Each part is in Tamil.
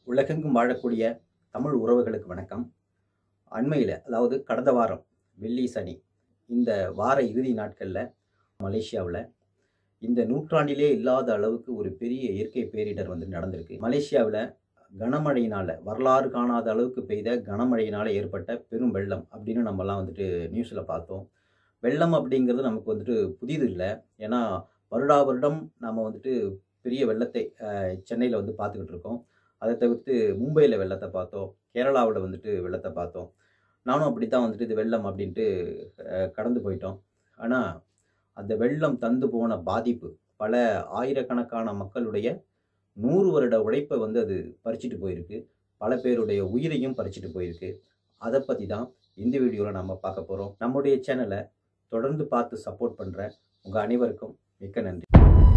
உலகெங்கும் வாழக்கூடிய தமிழ் உறவுகளுக்கு வணக்கம் அண்மையில் அதாவது கடந்த வாரம் வெள்ளி சனி இந்த வார இறுதி நாட்களில் மலேசியாவில் இந்த நூற்றாண்டிலே இல்லாத அளவுக்கு ஒரு பெரிய இயற்கை பேரிடர் வந்து நடந்திருக்கு மலேசியாவில் கனமழையினால் வரலாறு காணாத அளவுக்கு பெய்த கனமழையினால் ஏற்பட்ட பெரும் வெள்ளம் அப்படின்னு நம்மலாம் வந்துட்டு நியூஸில் பார்த்தோம் வெள்ளம் அப்படிங்கிறது நமக்கு வந்துட்டு புதிது இல்லை ஏன்னா வருடா வருடம் நாம் வந்துட்டு பெரிய வெள்ளத்தை சென்னையில் வந்து பார்த்துக்கிட்டு இருக்கோம் அதை தவிர்த்து மும்பையில் வெள்ளத்தை பார்த்தோம் கேரளாவில் வந்துட்டு வெள்ளத்தை பார்த்தோம் நானும் அப்படி தான் வந்துட்டு இது வெள்ளம் அப்படின்ட்டு அஹ், கடந்து போயிட்டோம் ஆனால் அந்த வெள்ளம் தந்து போன பாதிப்பு பல ஆயிரக்கணக்கான மக்களுடைய நூறு வருட உழைப்பை வந்து அது பறிச்சிட்டு போயிருக்கு பல பேருடைய உயிரையும் பறிச்சிட்டு போயிருக்கு அதை பற்றி தான் இந்த வீடியோவில் நம்ம பார்க்க போகிறோம் நம்முடைய சேனலை தொடர்ந்து பார்த்து சப்போர்ட் பண்ணுற உங்கள் அனைவருக்கும் மிக்க நன்றி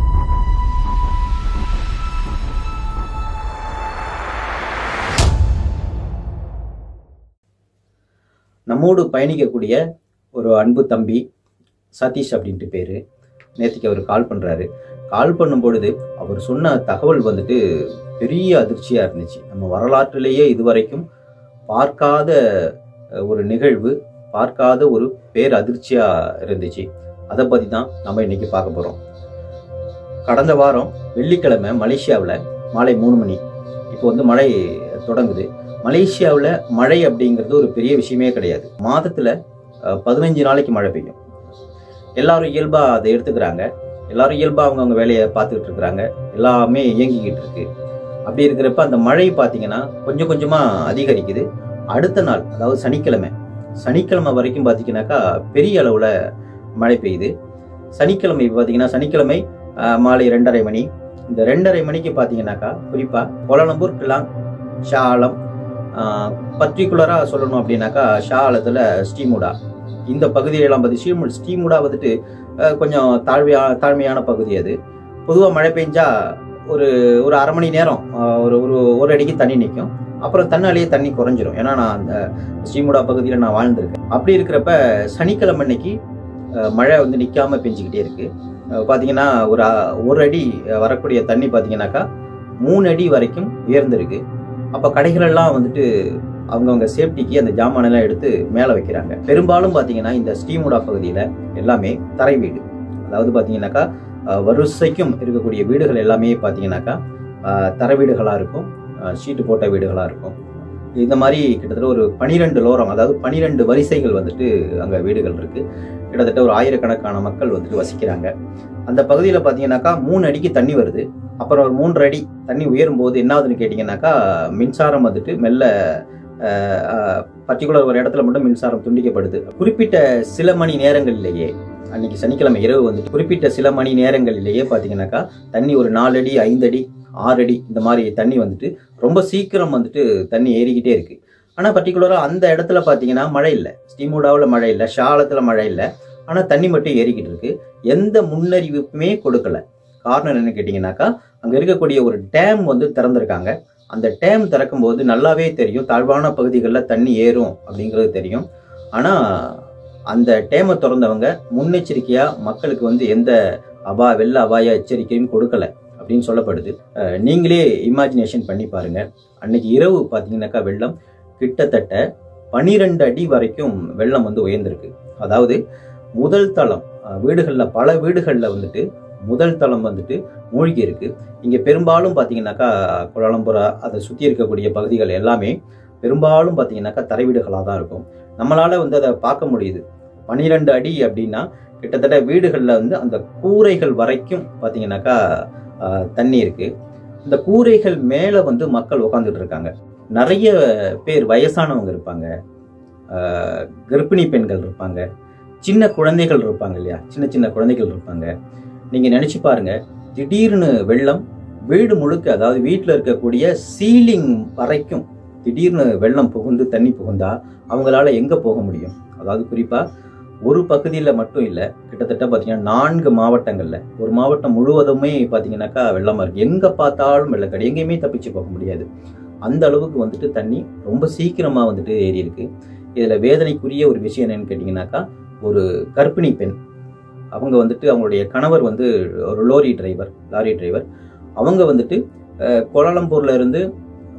நம்மோடு பயணிக்கக்கூடிய ஒரு அன்பு தம்பி சதீஷ் அப்படின்ட்டு பேர் நேற்றுக்கு அவர் கால் பண்ணுறாரு கால் பண்ணும் பொழுது அவர் சொன்ன தகவல் வந்துட்டு பெரிய அதிர்ச்சியாக இருந்துச்சு நம்ம வரலாற்றிலேயே இதுவரைக்கும் பார்க்காத அஹ், ஒரு நிகழ்வு பார்க்காத ஒரு பேர் அதிர்ச்சியாக இருந்துச்சு அதை பற்றி தான் நம்ம இன்னைக்கு பார்க்க போகிறோம் கடந்த வாரம் வெள்ளிக்கிழமை மலேசியாவில் மாலை மூணு மணி இப்போ வந்து மழை தொடங்குது மலேசியாவில் மழை அப்படிங்கிறது ஒரு பெரிய விஷயமே கிடையாது மாதத்தில் பதினஞ்சு நாளைக்கு மழை பெய்யும் எல்லாரும் இயல்பாக அதை எடுத்துக்கிறாங்க எல்லாரும் இயல்பாக அவங்கவுங்க வேலையை பார்த்துக்கிட்டு இருக்கிறாங்க எல்லாமே இயங்கிக்கிட்டு இருக்கு அப்படி இருக்கிறப்ப அந்த மழை பார்த்தீங்கன்னா கொஞ்சம் கொஞ்சமாக அதிகரிக்குது அடுத்த நாள் அதாவது சனிக்கிழமை சனிக்கிழமை வரைக்கும் பார்த்தீங்கன்னாக்கா பெரிய அளவில் மழை பெய்யுது சனிக்கிழமை பார்த்தீங்கன்னா சனிக்கிழமை அஹ், மாலை ரெண்டரை மணி இந்த ரெண்டரை மணிக்கு பார்த்தீங்கன்னாக்கா குறிப்பாக கோலாலம்பூர் கிளாங் ஷா ஆலம் பர்டிகுலராக சொல்லணும் அப்படின்னாக்கா ஷா ஆலத்தில் ஸ்டீமுடா இந்த பகுதியெல்லாம் பார்த்து ஸ்டீமு ஸ்டீமுடா வந்துட்டு அஹ், கொஞ்சம் தாழ்வையா தாழ்மையான பகுதி அது பொதுவாக மழை பெஞ்சா ஒரு ஒரு அரை மணி நேரம் அஹ், ஒரு ஒரு ஒரு அடிக்கு தண்ணி நிற்கும் அப்புறம் தன்னாலேயே தண்ணி குறைஞ்சிரும் ஏன்னா நான் அந்த ஸ்ரீமுடா பகுதியில் நான் வாழ்ந்திருக்கேன் அப்படி இருக்கிறப்ப சனிக்கிழமை அன்னைக்கு அஹ், மழை வந்து நிற்காம பெஞ்சிக்கிட்டே இருக்கு அஹ், பார்த்தீங்கன்னா ஒரு அ- ஒரு அடி அஹ், வரக்கூடிய தண்ணி பார்த்தீங்கன்னாக்கா மூணு அடி வரைக்கும் உயர்ந்திருக்கு அப்போ கடைகளெல்லாம் வந்துட்டு அவங்கவுங்க சேஃப்டிக்கு அந்த ஜாமானெல்லாம் எடுத்து மேலே வைக்கிறாங்க பெரும்பாலும் பார்த்தீங்கன்னா இந்த ஸ்ரீமுடா பகுதியில் எல்லாமே தரை வீடு அதாவது பார்த்தீங்கன்னாக்கா அஹ், வரிசைக்கும் இருக்கக்கூடிய வீடுகள் எல்லாமே பார்த்தீங்கன்னாக்கா அஹ், தரை வீடுகளாக இருக்கும் அஹ், ஷீட்டு போட்ட வீடுகளாக இருக்கும் இந்த மாதிரி கிட்டத்தட்ட ஒரு பனிரெண்டு லோரம் அதாவது பனிரெண்டு வரிசைகள் வந்துட்டு அங்கே வீடுகள் இருக்கு கிட்டத்தட்ட ஒரு ஆயிரக்கணக்கான மக்கள் வந்துட்டு வசிக்கிறாங்க அந்த பகுதியில் பார்த்தீங்கன்னாக்கா மூணு அடிக்கு தண்ணி வருது அப்புறம் ஒரு மூன்று அடி தண்ணி உயரும் போது என்ன ஆகுதுன்னு கேட்டிங்கன்னாக்கா மின்சாரம் வந்துட்டு மெல்ல பர்டிகுலர் ஒரு இடத்துல மட்டும் மின்சாரம் துண்டிக்கப்படுது குறிப்பிட்ட சில மணி நேரங்களிலேயே அன்னைக்கு சனிக்கிழமை இரவு வந்துட்டு குறிப்பிட்ட சில மணி நேரங்களிலேயே பார்த்தீங்கன்னாக்கா தண்ணி ஒரு நாலு அடி ஐந்து அடி ஆறு அடி இந்த மாதிரி தண்ணி வந்துட்டு ரொம்ப சீக்கிரம் வந்துட்டு தண்ணி ஏறிக்கிட்டே இருக்கு ஆனால் பர்டிகுலராக அந்த இடத்துல பார்த்தீங்கன்னா மழை இல்லை ஸ்ரீமூடாவில் மழை இல்லை ஷாலத்தில் மழை இல்லை ஆனால் தண்ணி மட்டும் ஏறிக்கிட்டு இருக்கு எந்த முன்னறிவிப்புமே கொடுக்கல காரணம் என்னன்னு கேட்டிங்கனாக்கா அங்கே இருக்கக்கூடிய ஒரு டேம் வந்து திறந்திருக்காங்க அந்த டேம் திறக்கும் போது நல்லாவே தெரியும் தாழ்வான பகுதிகளில் தண்ணி ஏறும் அப்படிங்கிறது தெரியும் ஆனால் அந்த டேமை திறந்தவங்க முன்னெச்சரிக்கையாக மக்களுக்கு வந்து எந்த அபா வெள்ள அபாய எச்சரிக்கையும் கொடுக்கல அப்படின்னு சொல்லப்படுது அஹ் நீங்களே இமேஜினேஷன் பண்ணி பாருங்க அன்னைக்கு இரவு பார்த்தீங்கன்னாக்கா வெள்ளம் கிட்டத்தட்ட பனிரெண்டு அடி வரைக்கும் வெள்ளம் வந்து உயர்ந்திருக்கு அதாவது முதல் தளம் அஹ் வீடுகளில் பல வீடுகளில் வந்துட்டு முதல் தளம் வந்துட்டு மூழ்கி இருக்கு இங்கே பெரும்பாலும் பார்த்தீங்கன்னாக்கா கோலாலம்புரா அதை சுற்றி இருக்கக்கூடிய பகுதிகள் எல்லாமே பெரும்பாலும் பார்த்தீங்கன்னாக்கா தரை வீடுகளாக தான் இருக்கும் நம்மளால வந்து அதை பார்க்க முடியுது பன்னிரெண்டு அடி அப்படின்னா கிட்டத்தட்ட வீடுகளில் வந்து அந்த கூரைகள் வரைக்கும் பார்த்தீங்கன்னாக்கா ஆஹ், தண்ணி இருக்கு இந்த கூரைகள் மேலே வந்து மக்கள் உட்காந்துட்டு இருக்காங்க நிறைய பேர் வயசானவங்க இருப்பாங்க ஆஹ், கர்ப்பிணி பெண்கள் இருப்பாங்க சின்ன குழந்தைகள் இருப்பாங்க இல்லையா சின்ன சின்ன குழந்தைகள் இருப்பாங்க நீங்கள் நினச்சி பாருங்க திடீர்னு வெள்ளம் வீடு முழுக்க அதாவது வீட்டில் இருக்கக்கூடிய சீலிங் வரைக்கும் திடீர்னு வெள்ளம் புகுந்து தண்ணி புகுந்தா அவங்களால எங்கே போக முடியும் அதாவது குறிப்பாக ஒரு பகுதியில் மட்டும் இல்லை கிட்டத்தட்ட பார்த்தீங்கன்னா நான்கு மாவட்டங்களில் ஒரு மாவட்டம் முழுவதுமே பார்த்தீங்கன்னாக்கா வெள்ளமாக இருக்குது எங்கே பார்த்தாலும் வெள்ளக்காடு எங்கேயுமே தப்பிச்சு போக முடியாது அந்த அளவுக்கு வந்துட்டு தண்ணி ரொம்ப சீக்கிரமாக வந்துட்டு ஏறி இருக்கு இதில் வேதனைக்குரிய ஒரு விஷயம் என்னன்னு கேட்டிங்கனாக்கா ஒரு கர்ப்பிணி பெண் அவங்க வந்துட்டு அவங்களுடைய கணவர் வந்து ஒரு லோரி டிரைவர் லாரி டிரைவர் அவங்க வந்துட்டு அஹ், கோலாலம்பூர்ல இருந்து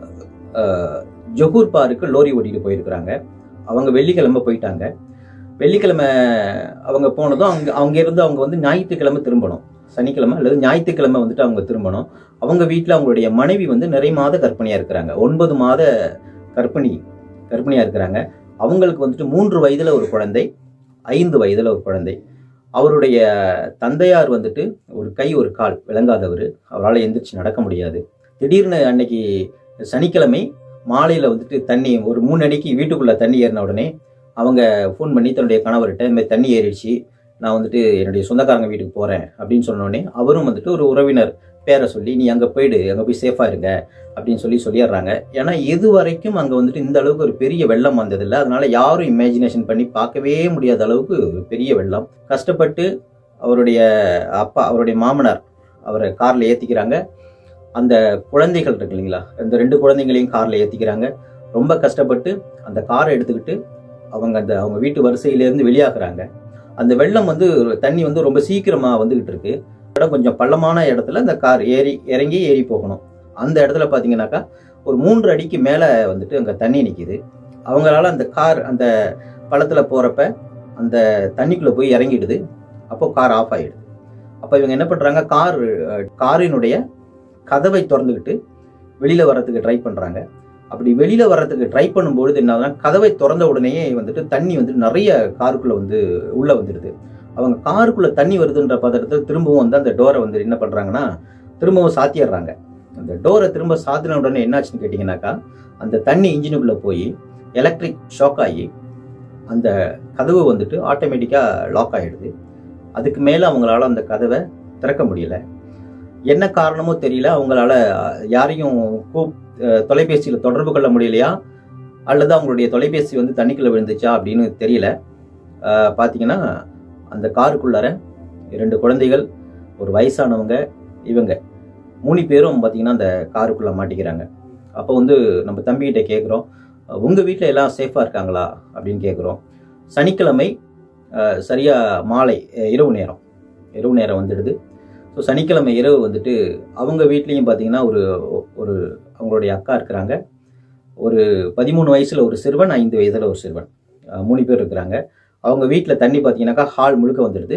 அஹ், ஜொகூர் பாருக்கு லோரி ஓட்டிட்டு போயிருக்கிறாங்க அவங்க வெள்ளிக்கிழமை போயிட்டாங்க வெள்ளிக்கிழமை அவங்க போனதும் அவங்க அவங்க இருந்து அவங்க வந்து ஞாயிற்றுக்கிழமை திரும்பணும் சனிக்கிழமை அல்லது ஞாயிற்றுக்கிழமை வந்துட்டு அவங்க திரும்பணும் அவங்க வீட்டில் அவங்களுடைய மனைவி வந்து நிறைய மாத கர்ப்பிணியாக இருக்கிறாங்க ஒன்பது மாத கர்ப்பிணி கர்ப்பிணியாக இருக்கிறாங்க அவங்களுக்கு வந்துட்டு மூன்று வயதில் ஒரு குழந்தை ஐந்து வயதில் ஒரு குழந்தை அவருடைய தந்தையார் வந்துட்டு ஒரு கை ஒரு கால் விளங்காதவர் அவரால் எந்திரிச்சு நடக்க முடியாது திடீர்னு அன்னைக்கு சனிக்கிழமை மாலையில் வந்துட்டு தண்ணி ஒரு மூணு அடிக்கு வீட்டுக்குள்ளே தண்ணி ஏறின உடனே அவங்க ஃபோன் பண்ணி தன்னுடைய கணவர்கிட்ட இந்த மாதிரி தண்ணி ஏறிடுச்சு நான் வந்துட்டு என்னுடைய சொந்தக்காரங்க வீட்டுக்கு போகிறேன் அப்படின்னு சொன்ன உடனே அவரும் வந்துட்டு ஒரு உறவினர் பேரை சொல்லி நீ அங்கே போயிடு அங்கே போய் சேஃபாக இருங்க அப்படின்னு சொல்லி சொல்லிடுறாங்க ஏன்னா இது வரைக்கும் அங்கே வந்துட்டு இந்த அளவுக்கு ஒரு பெரிய வெள்ளம் வந்ததில்லை அதனால யாரும் இமேஜினேஷன் பண்ணி பார்க்கவே முடியாத அளவுக்கு ஒரு பெரிய வெள்ளம் கஷ்டப்பட்டு அவருடைய அப்பா அவருடைய மாமனார் அவரை காரில் ஏற்றிக்கிறாங்க அந்த குழந்தைகள் இருக்கு இல்லைங்களா இந்த ரெண்டு குழந்தைங்களையும் காரில் ஏற்றிக்கிறாங்க ரொம்ப கஷ்டப்பட்டு அந்த காரை எடுத்துக்கிட்டு அவங்க அந்த அவங்க வீட்டு வரிசையிலேருந்து வெளியாக்குறாங்க அந்த வெள்ளம் வந்து தண்ணி வந்து ரொம்ப சீக்கிரமாக வந்துகிட்டு இருக்கு இடம் கொஞ்சம் பள்ளமான இடத்துல அந்த கார் ஏறி இறங்கி ஏறி போகணும் அந்த இடத்துல பார்த்தீங்கன்னாக்கா ஒரு மூன்று அடிக்கு மேலே வந்துட்டு அங்கே தண்ணி நிற்கிது அவங்களால அந்த கார் அந்த பள்ளத்தில் போகிறப்ப அந்த தண்ணிக்குள்ளே போய் இறங்கிடுது அப்போ கார் ஆஃப் ஆகிடுது அப்போ இவங்க என்ன பண்ணுறாங்க கார் அஹ், காரினுடைய கதவை திறந்துக்கிட்டு வெளியில் வர்றதுக்கு ட்ரை பண்ணுறாங்க அப்படி வெளியில் வர்றதுக்கு ட்ரை பண்ணும்பொழுது என்ன ஆகுதுன்னா கதவை திறந்த உடனேயே வந்துட்டு தண்ணி வந்துட்டு நிறைய காருக்குள்ளே வந்து உள்ளே வந்துடுது அவங்க காருக்குள்ளே தண்ணி வருதுன்ற பதட்டத்தில் திரும்பவும் வந்து அந்த டோரை வந்து என்ன பண்ணுறாங்கன்னா திரும்பவும் சாத்திடுறாங்க அந்த டோரை திரும்ப சாத்தின உடனே என்னாச்சுன்னு கேட்டிங்கனாக்கா அந்த தண்ணி இன்ஜினுக்குள்ளே போய் எலக்ட்ரிக் ஷாக் ஆகி அந்த கதவு வந்துட்டு ஆட்டோமேட்டிக்காக லாக் ஆகிடுது அதுக்கு மேலே அவங்களால அந்த கதவை திறக்க முடியல என்ன காரணமோ தெரியல அவங்களால அஹ், யாரையும் கூப் தொலைபேசியில் தொடர்பு கொள்ள முடியலையா அல்லது அவங்களுடைய தொலைபேசி வந்து தண்ணிக்குள்ளே விழுந்துச்சா அப்படின்னு தெரியல அஹ், பார்த்தீங்கன்னா அந்த காருக்குள்ளார இரண்டு குழந்தைகள் ஒரு வயசானவங்க இவங்க மூணு பேரும் பார்த்தீங்கன்னா அந்த காருக்குள்ளே மாட்டிக்கிறாங்க அப்போ வந்து நம்ம தம்பிகிட்ட கேட்குறோம் உங்கள் வீட்டில் எல்லாம் சேஃபாக இருக்காங்களா அப்படின்னு கேட்குறோம் சனிக்கிழமை அஹ், சரியா மாலை அஹ், இரவு நேரம் இரவு நேரம் வந்துடுது ஸோ சனிக்கிழமை இரவு வந்துட்டு அவங்க வீட்லேயும் பார்த்தீங்கன்னா ஒரு ஒரு அவங்களுடைய அக்கா இருக்கிறாங்க ஒரு பதிமூணு வயசில் ஒரு சிறுவன் ஐந்து வயதில் ஒரு சிறுவன் அஹ், மூணு பேர் இருக்கிறாங்க அவங்க வீட்டில் தண்ணி பார்த்தீங்கன்னாக்கா ஹால் முழுக்க வந்துடுது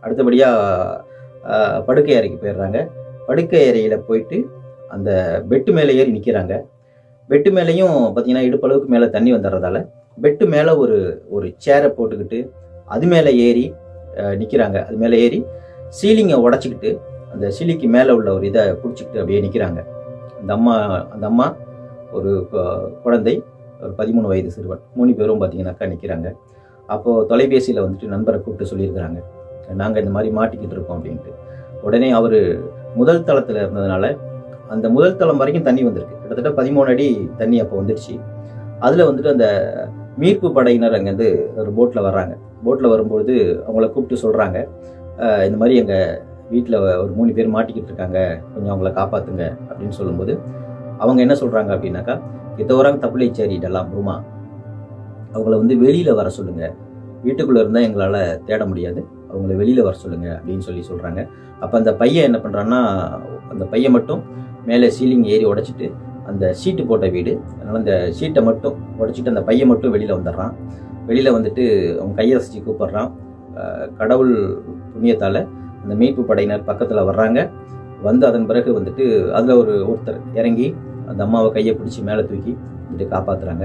அடுத்தபடியாக படுக்கை அறைக்கு போயிடுறாங்க படுக்கை அறையில் போயிட்டு அந்த பெட்டு மேலே ஏறி நிற்கிறாங்க பெட்டு மேலேயும் பார்த்தீங்கன்னா இடுப்பளவுக்கு மேலே தண்ணி வந்துடுறதால பெட்டு மேலே ஒரு ஒரு சேரை போட்டுக்கிட்டு அது மேலே ஏறி நிற்கிறாங்க அது மேலே ஏறி சீலிங்கை உடச்சிக்கிட்டு அந்த சீலிக்கு மேலே உள்ள ஒரு இதை பிடிச்சிக்கிட்டு அப்படியே நிற்கிறாங்க அந்த அம்மா அந்த அம்மா ஒரு கு- குழந்தை ஒரு பதிமூணு வயது சிறுவன் மூணு பேரும் பார்த்தீங்கன்னாக்கா நிற்கிறாங்க அப்போது தொலைபேசியில் வந்துட்டு நண்பரை கூப்பிட்டு சொல்லியிருக்கிறாங்க நாங்கள் இந்த மாதிரி மாட்டிக்கிட்டு இருக்கோம் அப்படின்ட்டு உடனே அவர் முதல் தளத்தில் இருந்ததுனால அந்த முதல் தளம் வரைக்கும் தண்ணி வந்திருக்கு கிட்டத்தட்ட பதிமூணு அடி தண்ணி அப்போ வந்துடுச்சு அதில் வந்துட்டு அந்த மீட்பு படையினர் அங்கேருந்து ஒரு போட்டில் வர்றாங்க போட்டில் வரும்பொழுது அவங்கள கூப்பிட்டு சொல்கிறாங்க இந்த மாதிரி எங்கள் வீட்டில் ஒரு மூணு பேர் மாட்டிக்கிட்டு இருக்காங்க கொஞ்சம் அவங்கள காப்பாற்றுங்க அப்படின்னு சொல்லும்போது அவங்க என்ன சொல்கிறாங்க அப்படின்னாக்கா இத்தவராங்க தப்பிலை சேரிடலாம் ரூமா அவங்கள வந்து வெளியில் வர சொல்லுங்கள் வீட்டுக்குள்ளே இருந்தால் எங்களால் தேட முடியாது அவங்கள வெளியில் வர சொல்லுங்கள் அப்படின்னு சொல்லி சொல்கிறாங்க அப்போ அந்த பையன் என்ன பண்ணுறான்னா அந்த பையன் மட்டும் மேலே சீலிங் ஏறி உடைச்சிட்டு அந்த ஷீட்டு போட்ட வீடு அதனால் அந்த ஷீட்டை மட்டும் உடைச்சிட்டு அந்த பையன் மட்டும் வெளியில் வந்துடுறான் வெளியில் வந்துட்டு அவன் கையை வச்சு கூப்பிட்றான் அஹ் கடவுள் புண்ணியத்தால் அந்த மீட்பு படையினர் பக்கத்தில் வர்றாங்க வந்து அதன் பிறகு வந்துட்டு அதில் ஒரு ஒருத்தர் இறங்கி அந்த அம்மாவை கையை பிடிச்சி மேலே தூக்கி வந்துட்டு காப்பாற்றுறாங்க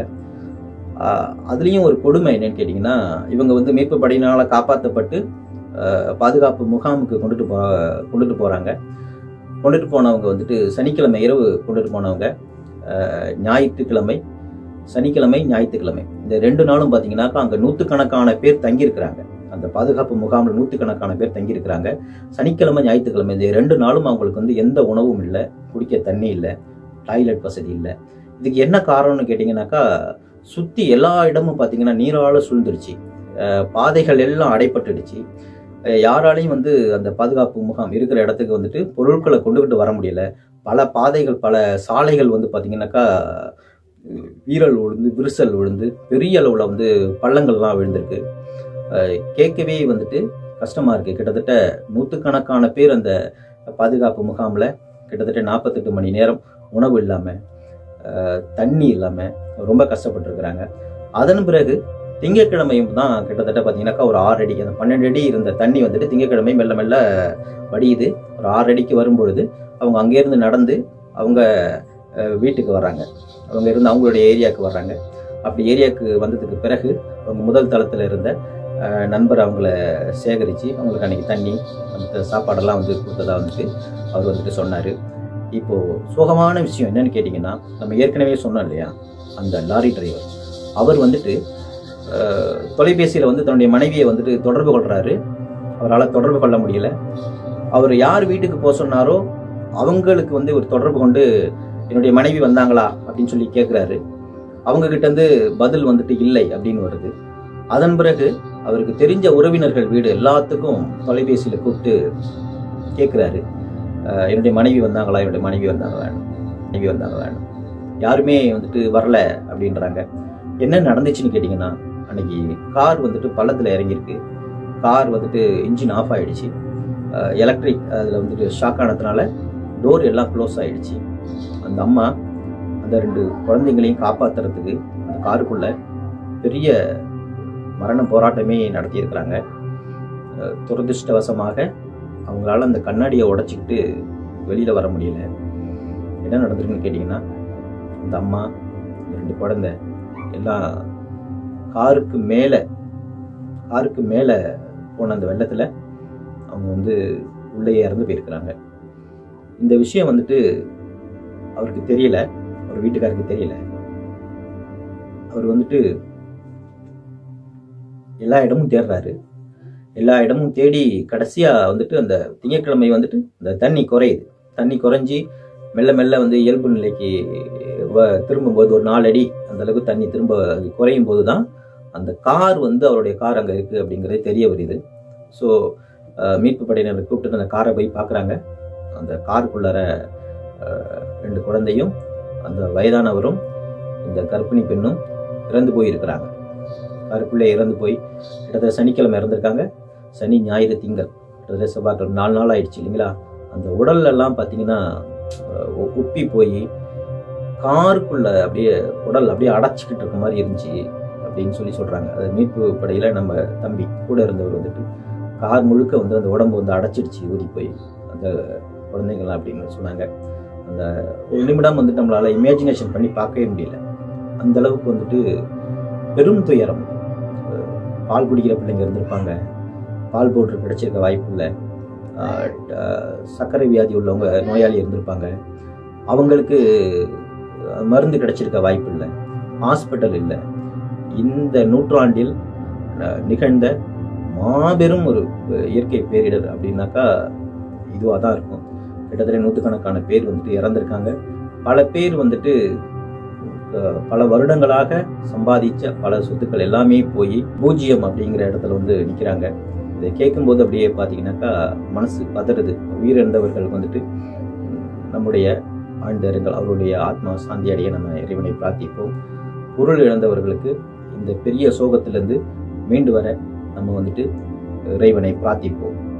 அதுலேயும் ஒரு கொடுமை என்னன்னு கேட்டிங்கன்னா இவங்க வந்து மீட்பு படையினால் காப்பாற்றப்பட்டு அஹ், பாதுகாப்பு முகாமுக்கு கொண்டுட்டு போ கொண்டுட்டு போகிறாங்க கொண்டுட்டு போனவங்க வந்துட்டு சனிக்கிழமை இரவு கொண்டுட்டு போனவங்க அஹ், ஞாயிற்றுக்கிழமை சனிக்கிழமை ஞாயிற்றுக்கிழமை இந்த ரெண்டு நாளும் பார்த்தீங்கன்னாக்கா அங்கே நூற்றுக்கணக்கான பேர் தங்கியிருக்கிறாங்க அந்த பாதுகாப்பு முகாமில் நூற்றுக்கணக்கான பேர் தங்கியிருக்கிறாங்க சனிக்கிழமை ஞாயிற்றுக்கிழமை இந்த ரெண்டு நாளும் அவங்களுக்கு வந்து எந்த உணவும் இல்லை குடிக்க தண்ணி இல்லை டாய்லெட் வசதி இல்லை இதுக்கு என்ன காரணம்னு கேட்டிங்கனாக்கா சுற்றி எல்லா இடமும் பார்த்தீங்கன்னா நீரால் சூழ்ந்துருச்சு அஹ் பாதைகள் எல்லாம் அடைப்பட்டுடுச்சு அஹ் யாராலையும் வந்து அந்த பாதுகாப்பு முகாம் இருக்கிற இடத்துக்கு வந்துட்டு பொருட்களை கொண்டுகிட்டு வர முடியல பல பாதைகள் பல சாலைகள் வந்து பார்த்தீங்கன்னாக்கா அஹ் வீரல் விழுந்து விரிசல் விழுந்து பெரிய அளவில் வந்து பள்ளங்கள்லாம் விழுந்திருக்கு அஹ் கேட்கவே வந்துட்டு கஷ்டமாக இருக்குது கிட்டத்தட்ட நூற்றுக்கணக்கான பேர் அந்த பாதுகாப்பு முகாமில் கிட்டத்தட்ட நாற்பத்தெட்டு மணி நேரம் உணவு இல்லாமல் அஹ், தண்ணி இல்லாமல் ரொம்ப கஷ்டப்பட்டுருக்குறாங்க அதன் பிறகு திங்கட்கிழமையும் தான் கிட்டத்தட்ட பார்த்தீங்கன்னாக்கா ஒரு ஆறு அடி அந்த பன்னெண்டு அடி இருந்த தண்ணி வந்துட்டு திங்கட்கிழமை மெல்ல மெல்ல வடியுது ஒரு ஆறு அடிக்கு வரும்பொழுது அவங்க அங்கேருந்து நடந்து அவங்க அஹ், வீட்டுக்கு வர்றாங்க அவங்க இருந்து அவங்களுடைய ஏரியாவுக்கு வர்றாங்க அப்படி ஏரியாவுக்கு வந்ததுக்கு பிறகு அவங்க முதல் தளத்தில் இருந்த அஹ், நண்பர் அவங்கள சேகரித்து அவங்களுக்கு அன்றைக்கி தண்ணி அந்த சாப்பாடெல்லாம் வந்து கொடுத்ததா வந்துட்டு அவர் வந்துட்டு சொன்னார் இப்போது சோகமான விஷயம் என்னன்னு கேட்டிங்கன்னா நம்ம ஏற்கனவே சொன்னோம் இல்லையா அந்த லாரி டிரைவர் அவர் வந்துட்டு தொலைபேசியில் வந்து தன்னுடைய மனைவியை வந்துட்டு தொடர்பு கொள்கிறாரு அவரால் தொடர்பு கொள்ள முடியல அவர் யார் வீட்டுக்கு போக சொன்னாரோ அவங்களுக்கு வந்து ஒரு தொடர்பு கொண்டு என்னுடைய மனைவி வந்தாங்களா அப்படின்னு சொல்லி கேட்குறாரு அவங்க கிட்ட இருந்து பதில் வந்துட்டு இல்லை அப்படின்னு வருது அதன் பிறகு அவருக்கு தெரிஞ்ச உறவினர்கள் வீடு எல்லாத்துக்கும் தொலைபேசியில் கூப்பிட்டு கேட்குறாரு என்னுடைய மனைவி வந்தாங்களா என்னுடைய மனைவி வந்தாங்களா மனைவி வந்தாங்களா யாருமே வந்துட்டு வரல அப்படின்றாங்க என்ன நடந்துச்சுன்னு கேட்டிங்கன்னா அன்னைக்கு கார் வந்துட்டு பள்ளத்தில் இறங்கியிருக்கு கார் வந்துட்டு இன்ஜின் ஆஃப் ஆயிடுச்சு எலக்ட்ரிக் அதில் வந்துட்டு ஷாக் ஆனதுனால டோர் எல்லாம் க்ளோஸ் ஆயிடுச்சு அந்த அம்மா அந்த ரெண்டு குழந்தைங்களையும் காப்பாத்துறதுக்கு அந்த காருக்குள்ள பெரிய மரண போராட்டமே நடத்தியிருக்கிறாங்க அஹ் துரதிர்ஷ்டவசமாக அவங்களால அந்த கண்ணாடியை உடைச்சிக்கிட்டு வெளியில் வர முடியல என்ன நடந்திருக்குன்னு கேட்டிங்கன்னா அந்த அம்மா இந்த ரெண்டு குழந்தை எல்லாம் காருக்கு மேலே காருக்கு மேலே போன அந்த வெள்ளத்தில் அவங்க வந்து உள்ளே இறந்து போயிருக்கிறாங்க இந்த விஷயம் வந்துட்டு அவருக்கு தெரியல அவர் வீட்டுக்காருக்கு தெரியல அவர் வந்துட்டு எல்லா இடமும் தேடுறாரு எல்லா இடமும் தேடி கடைசியா வந்துட்டு அந்த திங்கட்கிழமை வந்துட்டு இந்த தண்ணி குறையுது தண்ணி குறைஞ்சி மெல்ல மெல்ல வந்து இயல்பு நிலைக்கு வ- திரும்பும்போது ஒரு நாலு அடி அந்த அளவுக்கு தண்ணி திரும்ப அது குறையும் போது தான் அந்த கார் வந்து அவருடைய கார் அங்கே இருக்குது அப்படிங்கிறது தெரிய வருது ஸோ மீட்பு படையினர் கூப்பிட்டு அந்த காரை போய் பார்க்குறாங்க அந்த காருக்குள்ளார அஹ், ரெண்டு குழந்தையும் அந்த வயதானவரும் இந்த கர்ப்பிணி பெண்ணும் இறந்து போயிருக்கிறாங்க காருக்குள்ளே இறந்து போய் கிட்டத்தட்ட சனிக்கிழமை இறந்துருக்காங்க சனி ஞாயிறு திங்கள் கிட்டத்தட்ட செவ்வாய்க்கிழமை நாலு நாள் ஆயிடுச்சு இல்லைங்களா அந்த உடல் எல்லாம் பார்த்தீங்கன்னா அஹ், உ- உப்பி போய் காருக்குள்ள அப்படியே உடல் அப்படியே அடைச்சிக்கிட்டு இருக்க மாதிரி இருந்துச்சு அப்படின்னு சொல்லி சொல்றாங்க அது மீட்பு படையில நம்ம தம்பி கூட இருந்தவர் வந்துட்டு கார் முழுக்க வந்து அந்த உடம்பு வந்து அடைச்சிடுச்சு ஊதி போய் அந்த குழந்தைங்களாம் அப்படின்னு சொன்னாங்க அந்த ஒரு நிமிடம் வந்து நம்மளால இமேஜினேஷன் பண்ணி பார்க்கவே முடியல அந்த அளவுக்கு வந்துட்டு பெரும் துயரம் அஹ் பால் குடிக்கிற பிள்ளைங்க இருந்திருப்பாங்க பால் பவுடர் கிடைச்சிருக்க வாய்ப்பு இல்லை சர்க்கரை வியாதி உள்ளவங்க நோயாளி இருந்திருப்பாங்க அவங்களுக்கு அஹ், மருந்து கிடைச்சிருக்க வாய்ப்பு இல்லை ஹாஸ்பிட்டல் இல்லை இந்த நூற்றாண்டில் அஹ், நிகழ்ந்த மாபெரும் ஒரு அஹ், இயற்கை பேரிடர் அப்படின்னாக்கா இதுவாக தான் இருக்கும் கிட்டத்தட்ட நூற்றுக்கணக்கான பேர் வந்துட்டு இறந்திருக்காங்க பல பேர் வந்துட்டு அஹ், பல வருடங்களாக சம்பாதிச்ச பல சொத்துக்கள் எல்லாமே போய் பூஜ்ஜியம் அப்படிங்கிற இடத்துல வந்து நிற்கிறாங்க இதை கேட்கும்போது அப்படியே பார்த்தீங்கன்னாக்கா மனசு பதறுது உயிரிழந்தவர்களுக்கு வந்துட்டு உம், நம்முடைய ஆழ்ந்தருங்கள் அவருடைய ஆத்மா சாந்தி அடைய நம்ம இறைவனை பிரார்த்திப்போம் பொருள் இழந்தவர்களுக்கு இந்த பெரிய சோகத்திலிருந்து மீண்டு வர நம்ம வந்துட்டு இறைவனை பிரார்த்திப்போம்